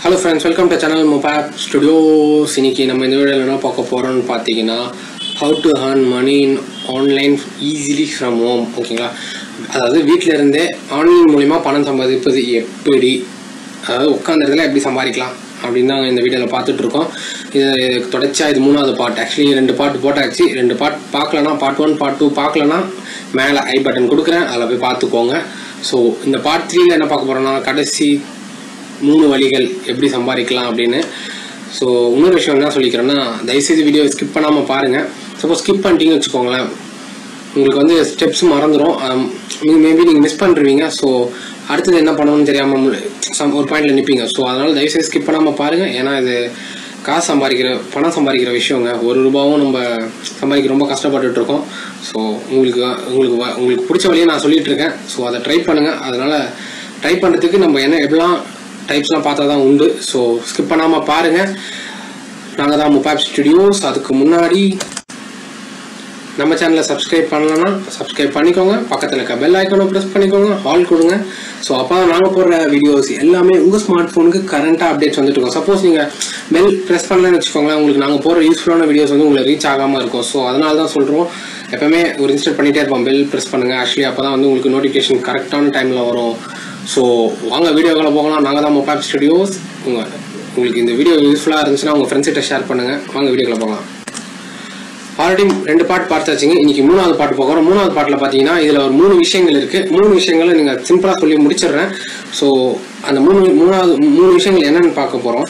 hello friends welcome to channel mobile studios இன்னைக்கு நம்ம இந்த வீடியோவில் என்ன பார்க்க போகிறோம்னு பார்த்தீங்கன்னா how to earn money in online easily from home ஓகேங்களா அதாவது வீட்டில் இருந்தே ஆன்லைன் மூலிமா பணம் சம்பாதிப்பது எப்படி அதாவது உட்காந்த இடத்துல எப்படி சம்பாதிக்கலாம் அப்படின்னு தான் இந்த வீடியோவில் பார்த்துட்டு இருக்கோம் இது தொடர்ச்சியா இது மூணாவது பார்ட் ஆக்சுவலி ரெண்டு பார்ட் போட்டாச்சு ரெண்டு பார்ட் பார்க்கலனா பார்ட் ஒன் பார்ட் டூ பார்க்கலனா மேலே ஐ பட்டன் கொடுக்குறேன் அதில் போய் பார்த்துக்கோங்க ஸோ இந்த பார்ட் த்ரீல என்ன பார்க்க போகிறோம்னா கடைசி மூணு வழிகள் எப்படி சம்பாதிக்கலாம் அப்படின்னு ஸோ இன்னொரு விஷயம் என்ன சொல்லிக்கிறேன்னா தயவுசெய்து வீடியோ ஸ்கிப் பண்ணாமல் பாருங்கள் சப்போஸ் ஸ்கிப் பண்ணிட்டீங்கன்னு வச்சுக்கோங்களேன் உங்களுக்கு வந்து ஸ்டெப்ஸ் மறந்துடும் மேபி நீங்கள் மிஸ் பண்ணிருவீங்க ஸோ அடுத்தது என்ன பண்ணணும்னு தெரியாமல் சம் ஒரு பாயிண்டில் நிற்பீங்க ஸோ அதனால் தயவுசெய்து ஸ்கிப் பண்ணாமல் பாருங்கள் ஏன்னா இது காசு சம்பாதிக்கிற பணம் சம்பாதிக்கிற விஷயங்க ஒரு ரூபாவும் நம்ம சம்பாதிக்க ரொம்ப கஷ்டப்பட்டுட்டு இருக்கோம் ஸோ உங்களுக்கு உங்களுக்கு வ- உங்களுக்கு பிடிச்ச வழியை நான் சொல்லிட்டு இருக்கேன் ஸோ அதை ட்ரை பண்ணுங்கள் அதனால் ட்ரை பண்ணுறதுக்கு நம்ம என்ன எப்படிலாம் டைப்ஸ்லாம் பார்த்தா தான் உண்டு ஸோ ஸ்கிப் பண்ணாமல் பாருங்கள் நாங்கள் தான் முப்பாப் ஸ்டுடியோஸ் அதுக்கு முன்னாடி நம்ம சேனலை சப்ஸ்கிரைப் பண்ணலன்னா சப்ஸ்கிரைப் பண்ணிக்கோங்க பக்கத்தில் இருக்க பெல் ஐக்கானை ப்ரெஸ் பண்ணிக்கோங்க ஆல் கொடுங்க ஸோ அப்போ தான் நாங்கள் போடுற வீடியோஸ் எல்லாமே உங்கள் ஸ்மார்ட் ஃபோனுக்கு கரண்ட்டாக அப்டேட்ஸ் வந்துட்டு இருக்கோம் சப்போஸ் நீங்கள் பெல் ப்ரெஸ் பண்ணலன்னு வச்சுக்கோங்களேன் உங்களுக்கு நாங்கள் போகிற யூஸ்ஃபுல்லான வீடியோஸ் வந்து உங்களுக்கு ரீச் ஆகாமல் இருக்கும் ஸோ அதனால தான் சொல்கிறோம் எப்பவுமே ஒரு இன்ஸ்டல் பண்ணிகிட்டே இருப்போம் பெல் ப்ரெஸ் பண்ணுங்கள் ஆக்சுவலி அப்போ தான் வந்து உங்களுக்கு நோட்டிஃபிகேஷன் கரெக்டான டைமில் வரும் ஸோ வாங்க வீடியோக்களை போகலாம் நாங்கள் தான் மொபைல் ஸ்டுடியோஸ் உங்கள் உங்களுக்கு இந்த வீடியோ யூஸ்ஃபுல்லாக இருந்துச்சுன்னா உங்கள் ஃப்ரெண்ட்ஸ்கிட்ட ஷேர் பண்ணுங்கள் வாங்க வீடியோக்களை போகலாம் ஆல்ரெடி ரெண்டு பாட்டு பார்த்தாச்சுங்க இன்னைக்கு மூணாவது பாட்டு போகிறோம் மூணாவது பாட்டில் பார்த்தீங்கன்னா இதில் ஒரு மூணு விஷயங்கள் இருக்குது மூணு விஷயங்களை நீங்கள் சிம்பிளாக சொல்லி முடிச்சிடுறேன் ஸோ அந்த மூணு மூணாவது மூணு விஷயங்கள் என்னென்னு பார்க்க போகிறோம்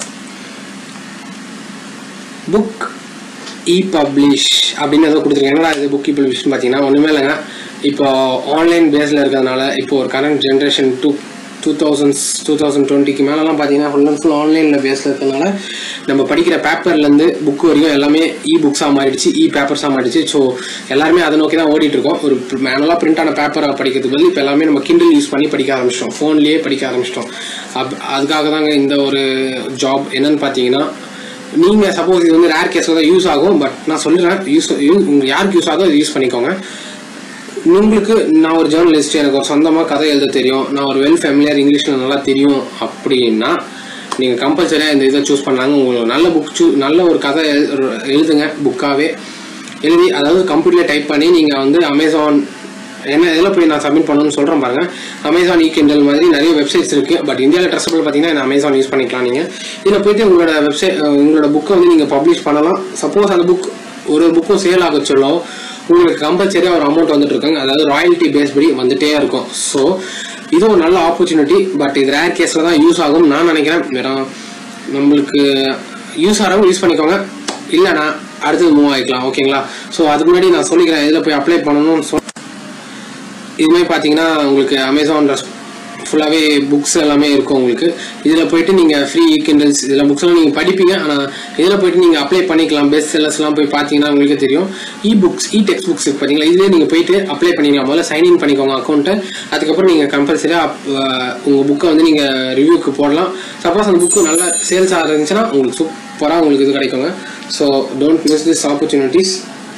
புக் இ பப்ளிஷ் அப்படின்னு ஏதோ கொடுத்துருக்கேன் என்னடா இது புக் இ பப்ளிஷ்னு பார்த்தீங்கன்னா ஒன்றுமே இல்லைங்க இப்போ ஆன்லைன் பேஸில் இருக்கிறதுனால இப்போ ஒரு current generation two two thousands two thousand டுவெண்ட்டிக்கு மேலெலாம் பார்த்தீங்கன்னா ஃபுல் அண்ட் ஃபுல் ஆன்லைனில் பேஸில் இருக்கிறதுனால நம்ம படிக்கிற பேப்பர்லேருந்து புக் வரைக்கும் எல்லாமே இ புக்ஸாக மாறிடுச்சு இ பேப்பர்ஸாக மாறிடுச்சு ஸோ எல்லாருமே அதை நோக்கி தான் ஓடிட்டு இருக்கோம் ஒரு மேனலாக பிரிண்டான பேப்பரை படிக்கிறதுக்கு பதில் இப்போ எல்லாமே நம்ம கிண்டில் யூஸ் பண்ணி படிக்க ஆரம்பிச்சிட்டோம் ஃபோன்லேயே படிக்க ஆரம்பிச்சிட்டோம் அப் அதுக்காக தாங்க இந்த ஒரு ஜாப் என்னன்னு பார்த்தீங்கன்னா நீங்கள் சப்போஸ் இது வந்து ரேர் கேஸில் தான் யூஸ் ஆகும் பட் நான் சொல்லுறேன் யூஸ் உங்களுக்கு யாருக்கு யூஸ் ஆகும் அது யூஸ் பண்ணிக்கோங்க உங்களுக்கு நான் ஒரு ஜேர்னலிஸ்ட் எனக்கு ஒரு சொந்தமாக கதை எழுத தெரியும் நான் ஒரு வெல் ஃபேமிலியர் இங்கிலீஷில் நல்லா தெரியும் அப்படின்னா நீங்கள் கம்பல்சரியாக இந்த இதை சூஸ் பண்ணாங்க உங்களுக்கு நல்ல புக் சூ நல்ல ஒரு கதை எழு- எழுதுங்க புக்காகவே எழுதி அதாவது கம்ப்யூட்டரில் டைப் பண்ணி நீங்கள் வந்து அமேசான் என்ன இதில் போய் நான் சப்மிட் பண்ணணும்னு சொல்கிறேன் பாருங்க அமேசான் இ கிண்டல் மாதிரி நிறைய வெப்சைட்ஸ் இருக்குது பட் இந்தியாவில் ட்ரெஸ்ஸபிள் பார்த்தீங்கன்னா இந்த அமேசான் யூஸ் பண்ணிக்கலாம் நீங்கள் இதில் போயிட்டு உங்களோட வெப்சைட் உங்களோட புக்கை வந்து நீங்கள் பப்ளிஷ் பண்ணலாம் சப்போஸ் அந்த புக் ஒரு புக்கும் சேல் ஆக சொல்லும் உங்களுக்கு கம்பல்சரியாக ஒரு அமௌண்ட் வந்துட்டு இருக்காங்க அதாவது ராயல்ட்டி பேஸ் படி வந்துட்டே இருக்கும் ஸோ இது ஒரு நல்ல ஆப்பர்ச்சுனிட்டி பட் இது ரேர் கேஸில் தான் யூஸ் ஆகும் நான் நினைக்கிறேன் வெறும் நம்மளுக்கு யூஸ் ஆகிறவங்க யூஸ் பண்ணிக்கோங்க இல்லைனா அடுத்தது மூவ் ஆகிக்கலாம் ஓகேங்களா ஸோ அதுக்கு முன்னாடி நான் சொல்லிக்கிறேன் இதில் போய் அப்ளை பண்ணணும்னு சொல் இதுமாதிரி பார்த்தீங்கன்னா உங்களுக்கு அமேசான் ஃபுல்லாகவே புக்ஸ் எல்லாமே இருக்கும் உங்களுக்கு இதில் போயிட்டு நீங்கள் ஃப்ரீ கிண்டல்ஸ் இதில் புக்ஸ்லாம் நீங்கள் படிப்பீங்க ஆனால் இதில் போயிட்டு நீங்கள் அப்ளை பண்ணிக்கலாம் பெஸ்ட் செல்லர்ஸ்லாம் போய் பார்த்தீங்கன்னா உங்களுக்கே தெரியும் e books e text books பார்த்தீங்களா இதுலேயே நீங்கள் போயிட்டு அப்ளை பண்ணிக்கலாம் முதல்ல சைன்இன் பண்ணிக்கோங்க அக்கௌண்ட்டை அதுக்கப்புறம் நீங்கள் கம்பல்சரியாக உங்கள் புக்கை வந்து நீங்கள் ரிவ்யூக்கு போடலாம் சப்போஸ் அந்த புக்கு நல்லா சேல்ஸ் ஆகிருந்துச்சுன்னா உங்களுக்கு சூப்பராக உங்களுக்கு இது கிடைக்குங்க so don't miss this opportunities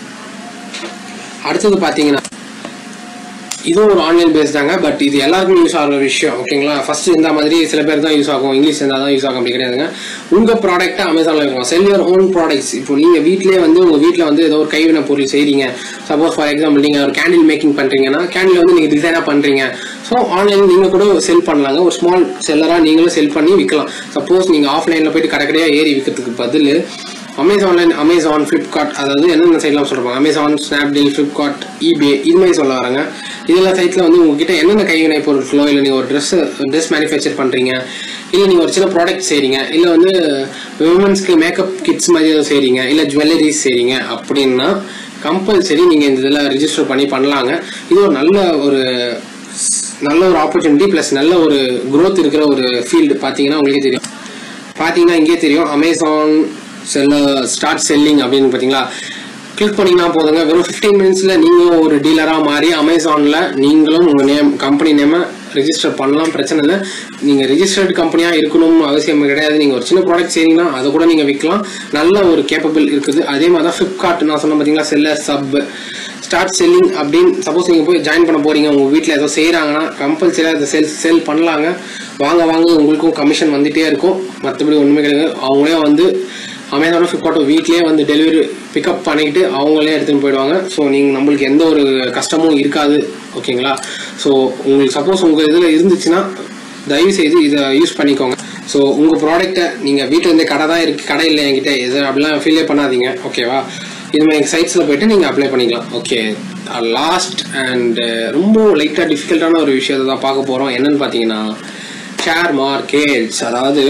அடுத்தது பார்த்தீங்கன்னா இதுவும் ஒரு ஆன்லைன் பேஸ் தாங்க பட் இது எல்லாருக்கும் யூஸ் ஆகிற விஷயம் ஓகேங்களா ஃபர்ஸ்ட் இந்த மாதிரி சில பேர் தான் யூஸ் ஆகும் இங்கிலீஷ் இருந்தால் தான் யூஸ் ஆகும் அப்படி கிடையாதுங்க உங்கள் ப்ராடக்ட்டை அமேசானில் இருக்கும் செல் யுவர் ஓன் ப்ராடக்ட்ஸ் இப்போ நீங்கள் வீட்டிலே வந்து உங்கள் வீட்டில் வந்து ஏதோ ஒரு கைவினை பொருள் செய்கிறீங்க சப்போஸ் ஃபார் எக்ஸாம்பிள் நீங்கள் ஒரு கேண்டில் மேக்கிங் பண்ணுறீங்கன்னா கேண்டில் வந்து நீங்கள் டிசைனாக பண்ணுறீங்க ஸோ ஆன்லைன் நீங்கள் கூட செல் பண்ணலாங்க ஒரு ஸ்மால் செல்லராக நீங்களும் செல் பண்ணி விற்கலாம் சப்போஸ் நீங்கள் ஆஃப்லைனில் போயிட்டு கடைக்கடையாக ஏறி விற்கிறதுக்கு பதில் அமேசான்ல அமேசான் ஃப்ளிப்கார்ட் அதாவது என்னென்ன சைட்லாம் சொல்கிறாங்க அமேசான் ஸ்னாப்டீல் ஃப்ளிப்கார்ட் eBay இது மாதிரி சொல்ல வராங்க இதெல்லாம் சைட்டில் வந்து உங்ககிட்ட என்னென்ன கைவினை பொருட்களோ இல்லை நீங்கள் ஒரு ட்ரெஸ் ட்ரெஸ் மேனுஃபேக்சர் பண்ணுறீங்க இல்லை நீங்கள் ஒரு சின்ன ப்ராடக்ட் செய்கிறீங்க இல்லை வந்து விமன்ஸ்க்கு மேக்கப் கிட்ஸ் மாதிரி ஏதோ செய்கிறீங்க இல்லை ஜுவல்லரிஸ் செய்கிறீங்க அப்படின்னா கம்பல்சரி நீங்கள் இந்த இதில் ரிஜிஸ்டர் பண்ணி பண்ணலாங்க இது ஒரு நல்ல ஒரு நல்ல ஒரு ஆப்பர்ச்சுனிட்டி ப்ளஸ் நல்ல ஒரு growth இருக்கிற ஒரு ஃபீல்டு பார்த்தீங்கன்னா உங்களுக்கே தெரியும் பார்த்தீங்கன்னா இங்கே தெரியும் அமேசான் செல்ல ஸ்டார்ட் செல்லிங் அப்படின்னு பார்த்தீங்களா கிளிக் பண்ணிங்கன்னா போதுங்க வெறும் ஃபிஃப்டீன் மினிட்ஸில் நீங்களும் ஒரு டீலராக மாறி அமேசானில் நீங்களும் உங்கள் நேம் கம்பெனி நேமை ரெஜிஸ்டர் பண்ணலாம் பிரச்சனை இல்லை நீங்கள் ரெஜிஸ்டர்டு கம்பெனியாக இருக்கணும் அவசியம் கிடையாது நீங்கள் ஒரு சின்ன ப்ராடக்ட் செய்றீங்கன்னா அதை கூட நீங்கள் விற்கலாம் நல்ல ஒரு கேப்பபிள் இருக்குது அதே மாதிரி தான் ஃப்ளிப்கார்ட் நான் சொன்ன பார்த்தீங்களா செல்லர் சப் ஸ்டார்ட் செல்லிங் அப்படின்னு சப்போஸ் நீங்கள் போய் ஜாயின் பண்ண போறீங்க உங்கள் வீட்டில் ஏதோ செய்கிறாங்கன்னா கம்பல்சரியாக அதை செல் செல் பண்ணலாங்க வாங்க வாங்க உங்களுக்கும் கமிஷன் வந்துகிட்டே இருக்கும் மற்றபடி ஒன்றுமே கிடையாது அவங்களே வந்து அமேசானும் ஃப்ளிப்கார்ட்டும் வீட்லேயே வந்து டெலிவரி பிக்கப் பண்ணிக்கிட்டு அவங்களே எடுத்துகிட்டு போயிடுவாங்க ஸோ நீங்கள் நம்மளுக்கு எந்த ஒரு கஷ்டமும் இருக்காது ஓகேங்களா ஸோ உங்களுக்கு சப்போஸ் உங்கள் இதில் இருந்துச்சுன்னா தயவு செய்து இதை யூஸ் பண்ணிக்கோங்க ஸோ உங்கள் ப்ராடக்ட்டை நீங்கள் வீட்டில் இருந்தே கடை தான் இருக்குது கடை இல்லை என்கிட்ட இது அப்படிலாம் ஃபீலே பண்ணாதீங்க ஓகேவா இது மாதிரி சைட்ஸில் போயிட்டு நீங்கள் அப்ளை பண்ணிக்கலாம் ஓகே லாஸ்ட் அண்ட் ரொம்ப லைட்டாக டிஃபிகல்ட்டான ஒரு விஷயத்தை தான் பார்க்க போகிறோம் என்னன்னு பார்த்தீங்கன்னா ஷேர் மார்க்கெட்ஸ் அதாவது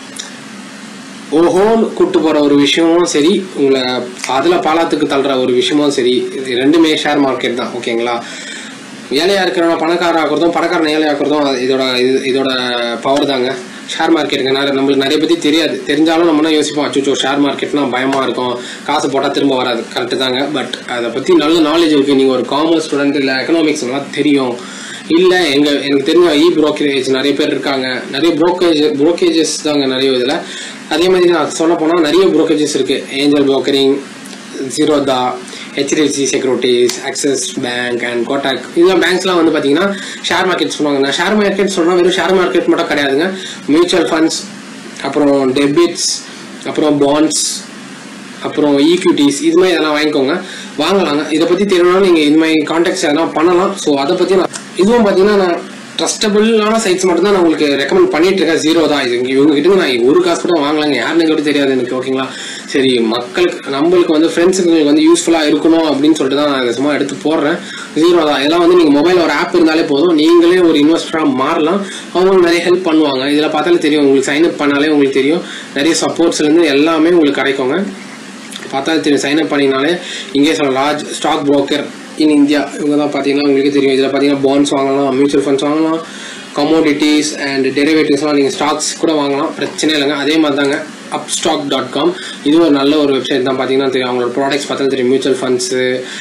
ஓஹோன்னு கூட்டு போகிற ஒரு விஷயமும் சரி உங்களை அதில் பாலாத்துக்கு தள்ளுற ஒரு விஷயமும் சரி இது ரெண்டுமே ஷேர் மார்க்கெட் தான் ஓகேங்களா ஏழையாக இருக்கிறவங்க பணக்கார ஆக்குறதும் பணக்காரன் ஏழை ஆக்குறதும் அது இதோட இது இதோட பவர் தாங்க ஷேர் மார்க்கெட்டுங்க நிறைய நம்மளுக்கு நிறைய பற்றி தெரியாது தெரிஞ்சாலும் நம்ம என்ன யோசிப்போம் அச்சோ ஷேர் மார்க்கெட்னா பயமாக இருக்கும் காசு போட்டால் திரும்ப வராது கரெக்டு தாங்க பட் அதை பற்றி நல்ல நாலேஜ் இருக்குது நீங்கள் ஒரு காமர்ஸ் ஸ்டூடெண்ட் இல்லை எக்கனாமிக்ஸ் நல்லா தெரியும் இல்லை எங்கள் எனக்கு தெரிஞ்ச இ ப்ரோக்கரேஜ் நிறைய பேர் இருக்காங்க நிறைய ப்ரோக்கரேஜ் ப்ரோக்கேஜஸ் தாங்க நிறைய இதில் அதே மாதிரி நான் சொல்ல போனால் நிறைய ப்ரோக்கரேஜஸ் இருக்குது Angel Broking Zerodha HDFC securities Axis bank and Kotak இதெல்லாம் பேங்க்ஸ்லாம் வந்து பார்த்தீங்கன்னா ஷேர் மார்க்கெட் சொல்லுவாங்க நான் ஷேர் மார்க்கெட் சொன்னால் வெறும் ஷேர் மார்க்கெட் மட்டும் கிடையாதுங்க மியூச்சுவல் ஃபண்ட்ஸ் அப்புறம் டெபிட்ஸ் அப்புறம் பாண்ட்ஸ் அப்புறம் ஈக்விட்டிஸ் இது மாதிரி இதெல்லாம் வாங்கிக்கோங்க வாங்கலாங்க இதை பற்றி தெரியணும்னா நீங்கள் இது மாதிரி கான்டாக்ட்ஸ் எதனா பண்ணலாம் ஸோ அதை பற்றி நான் இதுவும் பார்த்தீங்கன்னா நான் ட்ரஸ்டபிளான சைட்ஸ் மட்டும் தான் நான் உங்களுக்கு ரெக்கமெண்ட் பண்ணிட்டு இருக்கேன் ஜீரோ தான் இது இவங்க கிட்ட நான் ஒரு காசு கூட வாங்கலாங்க யாருன்னு கூட தெரியாது எனக்கு ஓகேங்களா சரி மக்களுக்கு நம்மளுக்கு வந்து ஃப்ரெண்ட்ஸுங்களுக்கு வந்து யூஸ்ஃபுல்லாக இருக்கணும் அப்படின்னு சொல்லிட்டு தான் நான் இதை சும்மா எடுத்து போடுறேன் ஜீரோ தான் இதெல்லாம் வந்து நீங்கள் மொபைல் ஒரு ஆப் இருந்தாலே போதும் நீங்களே ஒரு இன்வெஸ்டராக மாறலாம் அவங்களுக்கு நிறைய ஹெல்ப் பண்ணுவாங்க இதில் பார்த்தாலே தெரியும் உங்களுக்கு சைன் அப் பண்ணாலே உங்களுக்கு தெரியும் நிறைய சப்போர்ட்ஸ்லேருந்து எல்லாமே உங்களுக்கு கிடைக்குங்க பார்த்தா தெரியும் சைன் அப் பண்ணினாலே இங்கே சொல்ல large stock broker in India இவங்க தான் பார்த்தீங்கன்னா உங்களுக்கு தெரியும் இதில் பார்த்தீங்கன்னா பாண்ட்ஸ் வாங்கலாம் மியூச்சுவல் ஃபண்ட்ஸ் வாங்கலாம் கமோடிட்டிஸ் அண்ட் டெரிவேட்டிவ்ஸ்லாம் நீங்கள் ஸ்டாக்ஸ் கூட வாங்கலாம் பிரச்சனை இல்லைங்க அதே மாதிரி தாங்க அப்ஸ்டாக் டாட் காம் இது ஒரு நல்ல ஒரு வெப்சைட் தான் பார்த்தீங்கன்னா தெரியும் அவங்களோட ப்ராடக்ட்ஸ் பார்த்தா தெரியும் mutual funds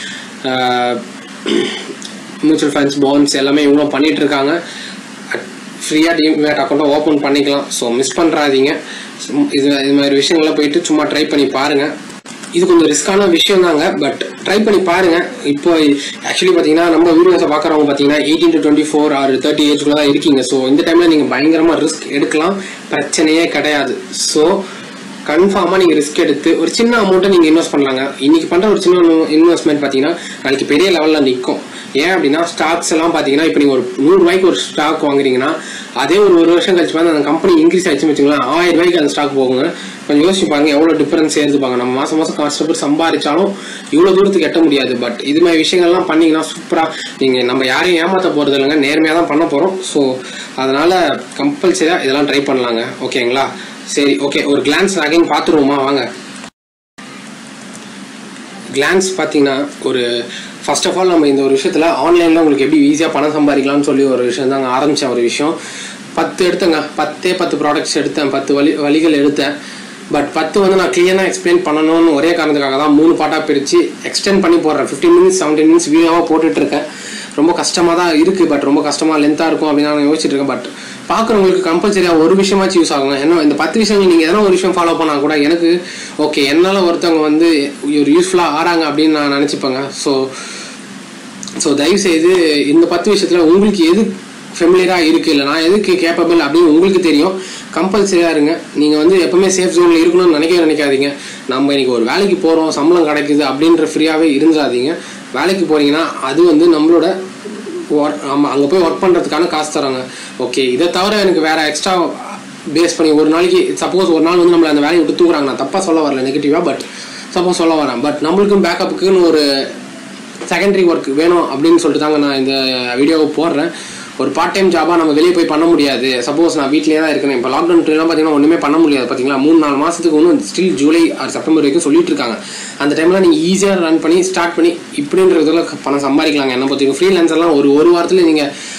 mutual funds bonds எல்லாமே இவங்களும் பண்ணிட்டு இருக்காங்க ஃப்ரீயாக டிமேட் அக்கௌண்ட்டை ஓப்பன் பண்ணிக்கலாம் ஸோ மிஸ் பண்ணுறாதீங்க இது இது மாதிரி விஷயங்கள்லாம் போயிட்டு சும்மா ட்ரை பண்ணி பாருங்கள் இது கொஞ்சம் ரிஸ்கான விஷயம் தாங்க பட் ட்ரை பண்ணி பாருங்க இப்போ ஆக்சுவலி பார்த்தீங்கன்னா நம்ம வீடியோஸை பார்க்குறவங்க பார்த்தீங்கன்னா eighteen to twenty four or thirty ஏஜ்குள்ள தான் இருக்கீங்க ஸோ இந்த டைமில் நீங்கள் பயங்கரமாக ரிஸ்க் எடுக்கலாம் பிரச்சனையே கிடையாது ஸோ கன்ஃபார்மாக நீங்கள் ரிஸ்க் எடுத்து ஒரு சின்ன அமௌண்ட்டை நீங்கள் இன்வெஸ்ட் பண்ணலாங்க இன்னைக்கு பண்ணுற ஒரு சின்ன இன்வெஸ்ட்மெண்ட் பார்த்தீங்கன்னா நாளைக்கு பெரிய லெவலில் நிற்கும் ஏன் அப்படின்னா ஸ்டாக்ஸ் எல்லாம் பார்த்தீங்கன்னா இப்போ நீங்கள் ஒரு நூறுரூவாய்க்கு ஒரு ஸ்டாக் வாங்குறீங்கன்னா அதே ஒரு ஒரு வருஷம் கழிச்சு பார்த்து அந்த கம்பெனி இன்க்ரீஸ் ஆயிடுச்சுன்னு வச்சுங்களேன் ஆயிரம் ரூபாய்க்கு அந்த ஸ்டாக் போகுங்க கொஞ்சம் யோசிச்சு பாருங்க எவ்வளோ டிஃபரன்ஸ் ஏறுதுப்பாங்க நம்ம மாதம் மாதம் கஷ்டப்பட்டு சம்பாதிச்சாலும் இவ்வளோ தூரத்துக்கு எட்ட முடியாது பட் இது மாதிரி விஷயங்கள்லாம் பண்ணீங்கன்னா சூப்பராக நீங்கள் நம்ம யாரையும் ஏமாற்ற போகிறது இல்லைங்க நேர்மையாக தான் பண்ண போகிறோம் ஸோ அதனால் கம்பல்சரியாக இதெல்லாம் ட்ரை பண்ணலாங்க ஓகேங்களா சரி ஓகே ஒரு கிளான்ஸ் அகைன் பார்த்துருவோமா வாங்க கிளான்ஸ் பார்த்தீங்கன்னா ஒரு ஃபர்ஸ்ட் ஆஃப் ஆல் நம்ம இந்த ஒரு விஷயத்தில் ஆன்லைனில் உங்களுக்கு எப்படி ஈஸியாக பணம் சம்பாதிக்கலாம்னு சொல்லி ஒரு விஷயம் தாங்க ஆரம்பித்த ஒரு விஷயம் பத்து எடுத்தேங்க பத்தே பத்து ப்ராடக்ட்ஸ் எடுத்தேன் பத்து வழி வழிகள் எடுத்தேன் பட் பத்து வந்து நான் கிளியராக எக்ஸ்பிளைன் பண்ணணும்னு ஒரே காரணத்துக்காக தான் மூணு பாட்டாக பிரித்து எக்ஸ்டெண்ட் பண்ணி போடுறேன் ஃபிஃப்டீன் மினிட்ஸ் செவன்டீன் மினிட்ஸ் வீடியோவாக போட்டுட்ருக்கேன் ரொம்ப கஷ்டமாக தான் இருக்குது பட் ரொம்ப கஷ்டமாக லென்த்தாக இருக்கும் அப்படின்னு நான் யோசிச்சுட்டு இருக்கேன் பட் பார்க்குறவங்களுக்கு கம்பல்சரியாக ஒரு விஷயமாச்சும் யூஸ் ஆகுங்க ஏன்னா இந்த பத்து விஷயங்கள் நீங்கள் எதனா ஒரு விஷயம் ஃபாலோ பண்ணால் கூட எனக்கு ஓகே என்னால் ஒருத்தவங்க வந்து ஒரு யூஸ்ஃபுல்லாக ஆறாங்க அப்படின்னு நான் நினச்சிப்பேங்க ஸோ ஸோ தயவுசெய்து இந்த பத்து விஷயத்தில் உங்களுக்கு எது ஃபெமிலியராக இருக்குது இல்லை நான் எதுக்கு கேப்பபிள் அப்படின்னு உங்களுக்கு தெரியும் கம்பல்சரியாக இருங்க நீங்கள் வந்து எப்பவுமே சேஃப் ஜோனில் இருக்கணும்னு நினைக்கவே நினைக்காதீங்க நம்ம இன்னைக்கு ஒரு வேலைக்கு போகிறோம் சம்பளம் கிடைக்குது அப்படின்ற ஃப்ரீயாகவே இருந்துடாதீங்க வேலைக்கு போகிறீங்கன்னா அது வந்து நம்மளோட ஒர்க் நம்ம அங்கே போய் ஒர்க் பண்ணுறதுக்கான காசு தராங்க ஓகே இதை தவிர எனக்கு வேறு எக்ஸ்ட்ரா பேஸ் பண்ணி ஒரு நாளைக்கு சப்போஸ் ஒரு நாள் வந்து நம்மளை அந்த வேலையை விட்டு தூக்குறாங்க நான் தப்பாக சொல்ல வரல நெகட்டிவாக பட் சப்போஸ் சொல்ல வரேன் பட் நம்மளுக்கும் பேக்கப்புக்குன்னு ஒரு செகண்டரி ஒர்க் வேணும் அப்படின்னு சொல்லிட்டு தாங்க நான் இந்த வீடியோவை போடுறேன் ஒரு பார்ட் டைம் ஜாபாக நம்ம வெளியே போய் பண்ண முடியாது சப்போஸ் நான் வீட்லேயே தான் இருக்கேன் இப்போ லாக்டவுன் டைம்லாம் பார்த்தீங்கன்னா ஒன்றுமே பண்ண முடியாது பார்த்தீங்களா மூணு நாலு மாதத்துக்கு ஒன்றும் ஸ்டில் ஜூலை ஆர் செப்டம்பர் வரைக்கும் சொல்லிட்டு இருக்காங்க அந்த டைமில் நீங்கள் ஈஸியாக ரன் பண்ணி ஸ்டார்ட் பண்ணி இப்படின்றதுல பணம் சம்பாதிக்கலாங்க என்ன பார்த்தீங்க ஃப்ரீலான்ஸர்லாம் ஒரு ஒரு வாரத்தில் நீங்கள்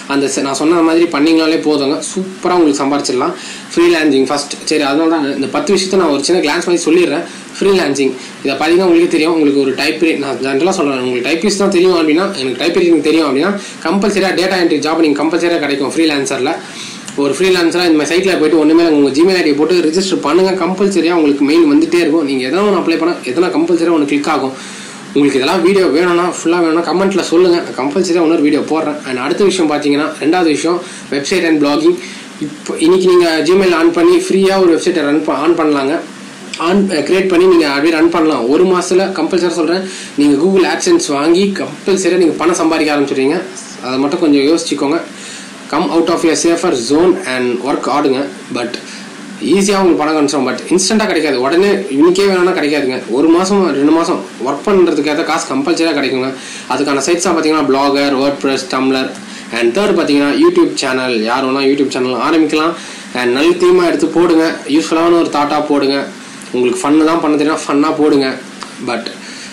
அந்த செ- நான் சொன்ன மாதிரி பண்ணிங்கனாலே போதுங்க சூப்பராக உங்களுக்கு சம்பாரிச்சிடலாம் ஃப்ரீலான்சிங் ஃபர்ஸ்ட் சரி அதனால தான் இந்த பத்து விஷயத்தை நான் ஒரு சின்ன கிளான்ஸ் மாதிரி சொல்லிடுறேன் ஃப்ரீலான்சிங் இதை பார்த்தீங்கன்னா உங்களுக்கு தெரியும் உங்களுக்கு ஒரு டைப் நான் ஜென்ரலாக சொல்கிறேன் உங்களுக்கு டைப்பிஸ்ட் தான் தெரியும் அப்படின்னா எனக்கு டைப் ரைட்டிங் தெரியும் அப்படின்னா கம்பல்சரியாக டேட்டா என்ட்ரி ஜாப் நீங்கள் கம்பல்சரியாக கிடைக்கும் ஃப்ரீலான்சரில் ஒரு ஃப்ரீலான்சராக இந்த மாதிரி சைட்டில் போயிட்டு ஒன்றுமே உங்கள் ஜிமெயில் ஐடியை போட்டு ரிஜிஸ்டர் பண்ணுங்கள் கம்பல்சரியாக உங்களுக்கு மெயில் வந்துட்டே இருக்கும் நீங்கள் எதனா ஒன்று அப்ளை பண்ணால் எதனா கம்பல்சரியாக ஒன்று கிளிக் ஆகும் உங்களுக்கு இதெல்லாம் வீடியோ வேணும்னா ஃபுல்லாக வேணும்னா கமெண்ட்டில் சொல்லுங்கள் கம்பல்சரியாக இன்னொரு வீடியோ போடுறேன் அண்ட் அடுத்த விஷயம் பார்த்தீங்கன்னா ரெண்டாவது விஷயம் வெப்சைட் அண்ட் பிளாகிங் இப்போ இன்னைக்கு நீங்கள் ஜிமெயில் ஆன் பண்ணி ஃப்ரீயாக ஒரு வெப்சைட்டை ரன் ஆன் பண்ணலாங்க ஆன் கிரியேட் பண்ணி நீங்கள் அப்படியே ரன் பண்ணலாம் ஒரு மாதத்தில் கம்பல்சரி சொல்கிறேன் நீங்கள் கூகுள் ஆக்சன்ஸ் வாங்கி கம்பல்சரியாக நீங்கள் பணம் சம்பாதிக்க ஆரம்பிச்சிடுவீங்க அதை மட்டும் கொஞ்சம் யோசிச்சுக்கோங்க come out of your safer zone and work ஆடுங்க பட் ஈஸியாக உங்களுக்கு பணம் கிடைச்சிடும் பட் இன்ஸ்டண்ட்டாக கிடைக்காது உடனே இன்னைக்கே வேணும்னா கிடைக்காதுங்க ஒரு மாதம் ரெண்டு மாதம் ஒர்க் பண்ணுறதுக்கு ஏற்ற காசு கம்பல்சரியாக கிடைக்குங்க அதுக்கான சைட்ஸாக பார்த்தீங்கன்னா Blogger WordPress Tumblr and third பார்த்தீங்கன்னா யூடியூப் சேனல் யார் வேணா யூடியூப் சேனல் ஆரம்பிக்கலாம் அண்ட் நல்ல தீமாக எடுத்து போடுங்க யூஸ்ஃபுல்லான ஒரு தாட்டாக போடுங்க உங்களுக்கு ஃபன்னு தான் பண்ண தெரியும் ஃபன்னாக போடுங்க பட்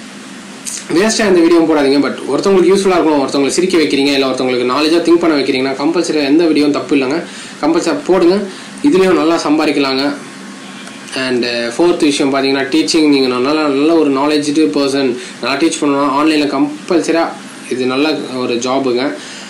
வேஸ்ட்டாக இந்த வீடியோ போடாதீங்க பட் ஒருத்தவங்களுக்கு யூஸ்ஃபுல்லாக இருக்கும் ஒருத்தவங்களை சிரிக்க வைக்கிறீங்க இல்லை ஒருத்தவங்களுக்கு நாலேஜாக திங்க் பண்ண வைக்கிறீங்கன்னா கம்பல்சரி எந்த வீடியோவும் தப்பு இல்லைங்க கம்பல்சரி போடுங்க இதுலேயும் நல்லா சம்பாதிக்கலாங்க அண்ட் ஃபோர்த் விஷயம் பார்த்தீங்கன்னா டீச்சிங் நீங்கள் நல்ல நல்ல ஒரு நாலேஜ்டு பர்சன் நல்லா டீச் பண்ணணும் ஆன்லைனில் கம்பல்சரியாக இது நல்ல ஒரு ஜாபுங்க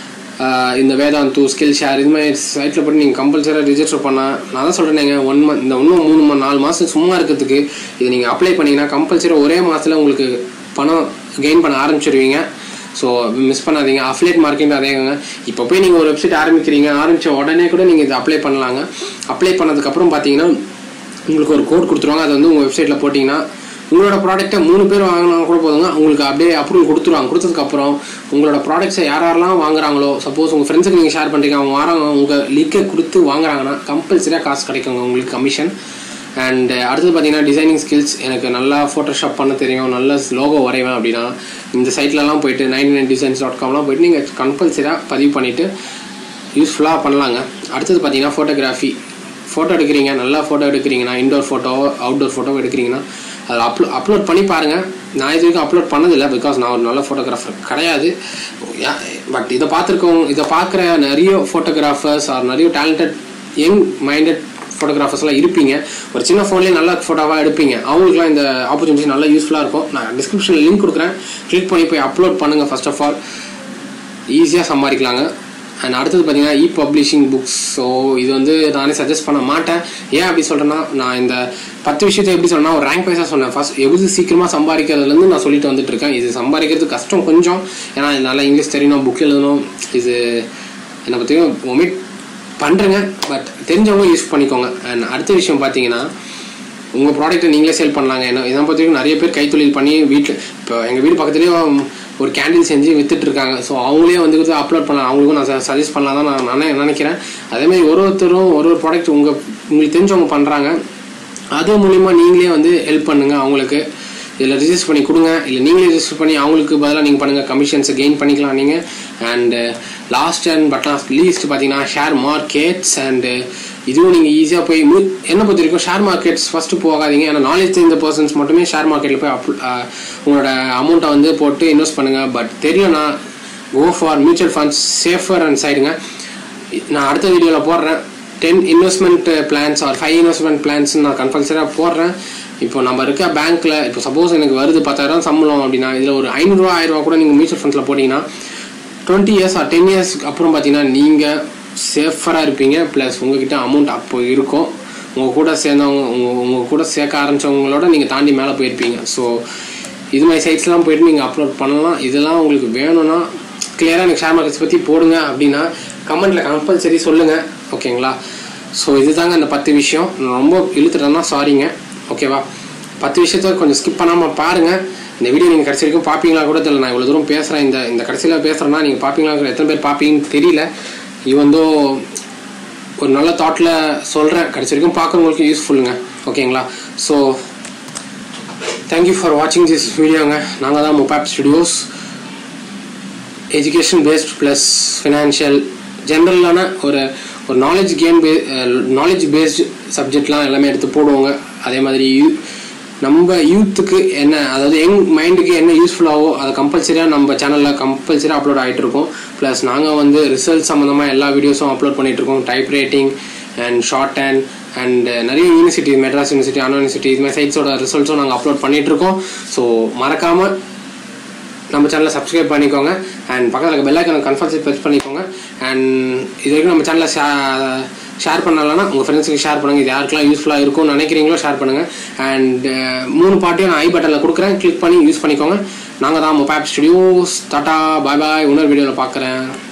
ஆஹ் இந்த வேதாந்து ஸ்கில் ஷேர் இது மாதிரி சைட்டில் போட்டு நீங்கள் கம்பல்சரியாக ரிஜிஸ்டர் பண்ணால் நான் தான் சொல்கிறேங்க ஒன் மந்த் இந்த இன்னும் மூணு மணி நாலு மாதம் சும்மா இருக்கிறதுக்கு இது நீங்கள் அப்ளை பண்ணீங்கன்னா கம்பல்சரியாக ஒரே மாதத்தில் உங்களுக்கு பணம் கெயின் பண்ண ஆரம்பிச்சிருவீங்க ஸோ மிஸ் பண்ணாதீங்க அஃப்லேட் மார்க்கெட் அதேங்க இப்போ போய் நீங்கள் ஒரு வெப்சைட் ஆரம்பிக்கிறீங்க ஆரம்பித்த உடனே கூட நீங்கள் இதை அப்ளை பண்ணலாங்க அப்ளை பண்ணதுக்கப்புறம் பார்த்தீங்கன்னா உங்களுக்கு ஒரு கோட் கொடுத்துருவாங்க அதை வந்து உங்கள் வெப்சைட்டில் போட்டிங்கன்னா உங்களோட ப்ராடக்ட்டை மூணு பேர் வாங்கினா கூட போதுங்க உங்களுக்கு அப்படியே அப்ரூவல் கொடுத்துருவாங்க கொடுத்ததுக்கப்புறம் உங்களோட ப்ராடக்ட்ஸை யார் யாரெல்லாம் வாங்குறாங்களோ சப்போஸ் உங்கள் ஃப்ரெண்ட்ஸுக்கு நீங்கள் ஷேர் பண்ணுறீங்க அவங்க வராங்க உங்கள் லிங்கை கொடுத்து வாங்குறாங்கன்னா கம்பல்சரியாக காசு கிடைக்குங்க உங்களுக்கு கமிஷன் அண்ட் அடுத்தது பார்த்தீங்கன்னா டிசைனிங் ஸ்கில்ஸ் எனக்கு நல்லா ஃபோட்டோஷாப் பண்ண தெரியும் நல்ல லோகோ வரைவேன் அப்படின்னா இந்த சைட்லலாம் போயிட்டு நைன்டி நைன் டிசைன்ஸ் டாட் காம்லாம் போயிட்டு நீங்கள் கம்பல்சரியாக பதிவு பண்ணிவிட்டு யூஸ்ஃபுல்லாக பண்ணலாங்க அடுத்தது பார்த்தீங்கன்னா ஃபோட்டோகிராஃபி ஃபோட்டோ எடுக்கிறீங்க நல்லா ஃபோட்டோ எடுக்கிறீங்கன்னா இன்டோர் ஃபோட்டோ அவுட்டோர் ஃபோட்டோ எடுக்கிறீங்கன்னா அதில் அப்லோ அப்லோட் பண்ணி பாருங்கள் நான் இது வரைக்கும் அப்லோட் பண்ணதில்லை பிகாஸ் நான் ஒரு நல்ல ஃபோட்டோகிராஃபர் கிடையாது பட் இதை பார்த்துருக்கோம் இதை பார்க்குற நிறைய ஃபோட்டோகிராஃபர்ஸ் ஆர் நிறைய டேலண்டட் யங் மைண்டட் ஃபோட்டோகிராஃபர்ஸ்லாம் இருப்பீங்க ஒரு சின்ன ஃபோன்லேயே நல்ல ஃபோட்டோவாக எடுப்பீங்க அவங்களுக்குலாம் இந்த ஆப்பர்ச்சுனிட்டி நல்லா யூஸ்ஃபுல்லாக இருக்கும் நான் டிஸ்கிரிப்ஷனில் லிங்க் கொடுக்குறேன் கிளிக் பண்ணி போய் அப்லோட் பண்ணுங்கள் ஃபர்ஸ்ட் ஆஃப் ஆல் ஈஸியாக சம்பாதிக்கலாங்க அண்ட் அடுத்தது பார்த்தீங்கன்னா இ பப்ளிஷிங் புக்ஸ் ஸோ இது வந்து நானே சஜஸ்ட் பண்ண மாட்டேன் ஏன் அப்படி சொல்கிறேன்னா நான் இந்த பத்து விஷயத்தை எப்படி சொன்னா ஒரு ரேங்க் வைஸாக சொன்னேன் ஃபர்ஸ்ட் எவ்வளவு சீக்கிரமாக சம்பாதிக்கிறதுலேருந்து நான் சொல்லிட்டு வந்துட்டு இருக்கேன் இது சம்பாதிக்கிறது கஷ்டம் கொஞ்சம் ஏன்னா இது நல்லா இங்கிலீஷ் தெரியணும் புக் எழுதணும் இது என்னை பற்றியும் ஒமிட் பண்ணுறேங்க பட் தெரிஞ்சவங்க யூஸ் பண்ணிக்கோங்க அண்ட் அடுத்த விஷயம் பார்த்தீங்கன்னா உங்கள் ப்ராடக்ட்டை நீங்களே சேல் பண்ணலாங்க என்ன இதை பொறுத்த வரைக்கும் நிறைய பேர் கைத்தொழில் பண்ணி வீட்டில் இப்போ எங்கள் வீடு பக்கத்துலேயே ஒரு கேண்டில் செஞ்சு வித்துட்டு இருக்காங்க ஸோ அவங்களே வந்து கொடுத்து அப்லோட் பண்ணலாம் அவங்களுக்கும் நான் சஜஸ்ட் பண்ணலாம் தான் நான் நானே நினைக்கிறேன் அதேமாதிரி ஒரு ஒருத்தரும் ஒரு ஒரு ப்ராடக்ட் உங்கள் உங்களுக்கு தெரிஞ்சவங்க பண்ணுறாங்க அது மூலிமா நீங்களே வந்து ஹெல்ப் பண்ணுங்கள் அவங்களுக்கு இதில் ரிஜிஸ்டர் பண்ணி கொடுங்க இல்லை நீங்களே ரிஜிஸ்டர் பண்ணி அவங்களுக்கு பதிலாக நீங்கள் பண்ணுங்கள் கமிஷன்ஸை கெயின் பண்ணிக்கலாம் நீங்கள் and last and but last least பார்த்தீங்கன்னா ஷேர் மார்க்கெட்ஸ் அண்டு இதுவும் நீங்கள் ஈஸியாக போய் மு என்ன பொறுத்த வரைக்கும் ஷேர் மார்க்கெட்ஸ் ஃபஸ்ட்டு போகாதீங்க ஏன்னா நாலேஜ் தெரிஞ்ச பர்சன்ஸ் மட்டுமே ஷேர் மார்க்கெட்டில் போய் அப் உங்களோட அமௌண்ட்டை வந்து போட்டு இன்வெஸ்ட் பண்ணுங்கள் பட் தெரியலனா go for mutual funds safer and சைடுங்க நான் அடுத்த வீடியோவில் போடுறேன் ten investment plans or five investment plans நான் கம்பல்சரியாக போடுறேன் இப்போ நம்ம இருக்க பேங்க்கில் இப்போ சப்போஸ் எனக்கு வருது பத்தாயிரம் சம்பளம் அப்படின்னா இதில் ஒரு ஐநூறுரூவா ஆயிரம் ரூபா கூட நீங்கள் மியூச்சுவல் ஃபண்ட்ஸில் போட்டிங்கன்னா twenty years or ten years அப்புறம் பார்த்தீங்கன்னா நீங்கள் சேஃபராக இருப்பீங்க ப்ளஸ் உங்ககிட்ட அமௌண்ட் அப்போ இருக்கும் உங்கள் கூட சேர்ந்தவங்க உங்கள் உங்கள் கூட சேர்க்க ஆரம்பித்தவங்களோட நீங்கள் தாண்டி மேலே போயிருப்பீங்க ஸோ இது மாதிரி சைட்ஸ்லாம் போயிட்டு நீங்கள் அப்லோட் பண்ணலாம் இதெல்லாம் உங்களுக்கு வேணும்னா கிளியராக எனக்கு ஷேர் மார்க்கெட்ஸ் பற்றி போடுங்க அப்படின்னா கமெண்ட்டில் கம்பல்சரி சொல்லுங்கள் ஓகேங்களா ஸோ இதுதாங்க அந்த பத்து விஷயம் நான் ரொம்ப இழுத்துட்டேன்னா சாரிங்க ஓகேவா பத்து விஷயத்த கொஞ்சம் ஸ்கிப் பண்ணாமல் பாருங்கள் இந்த வீடியோ நீங்கள் கடைசி வரைக்கும் பார்ப்பீங்களா கூட தெரியல நான் இவ்வளோ தூரம் பேசுகிறேன் இந்த இந்த கடைசியில் பேசுகிறேன்னா நீங்கள் பார்ப்பீங்களா எத்தனை பேர் பார்ப்பீங்கன்னு தெரியல இவந்தோ ஒரு நல்ல தாட்டில் சொல்கிறேன் கடைசி வரைக்கும் பார்க்குறவங்களுக்கு யூஸ்ஃபுல்லுங்க ஓகேங்களா ஸோ தேங்க்யூ ஃபார் வாட்சிங் திஸ் வீடியோங்க நாங்கள் தான் mobile studios education based plus financial ஜென்ரலான ஒரு ஒரு knowledge game pay knowledge based சப்ஜெக்ட்லாம் எல்லாமே எடுத்து போடுவோங்க அதே மாதிரி யூ நம்ம யூத்துக்கு என்ன அதாவது யங் மைண்டுக்கு என்ன யூஸ்ஃபுல்லாகவோ அதை கம்பல்சரியாக நம்ம சேனலில் கம்பல்சரியாக அப்லோட் ஆகிட்டு இருக்கோம் ப்ளஸ் நாங்கள் வந்து ரிசல்ட் சம்மந்தமாக எல்லா வீடியோஸும் அப்லோட் பண்ணிட்டு இருக்கோம் type writing and shorthand and நிறைய university Madras university Anna university இது மாதிரி சைட்ஸோட ரிசல்ட்ஸும் நாங்கள் அப்லோட் பண்ணிட்டு இருக்கோம் ஸோ மறக்காமல் நம்ம சேனலை சப்ஸ்கிரைப் பண்ணிக்கோங்க அண்ட் பக்கத்தில் இருக்க பெல்லைக்கனை கன்ஃபர்ம் ப்ரெஸ் பண்ணிக்கோங்க அண்ட் இது வரைக்கும் நம்ம சேனலை ஷேர் பண்ணலன்னா உங்கள் ஃப்ரெண்ட்ஸுக்கு ஷேர் பண்ணுங்கள் இது யாருக்கெல்லாம் யூஸ்ஃபுல்லாக இருக்கும்னு நினைக்கிறீங்களோ ஷேர் பண்ணுங்கள் அண்ட் மூணு பாட்டையும் நான் ஐ பட்டனில் கொடுக்குறேன் கிளிக் பண்ணி யூஸ் பண்ணிக்கோங்க நாங்கள் தான் mobile studios tata bye bye இன்னொரு வீடியோவில் பார்க்குறேன்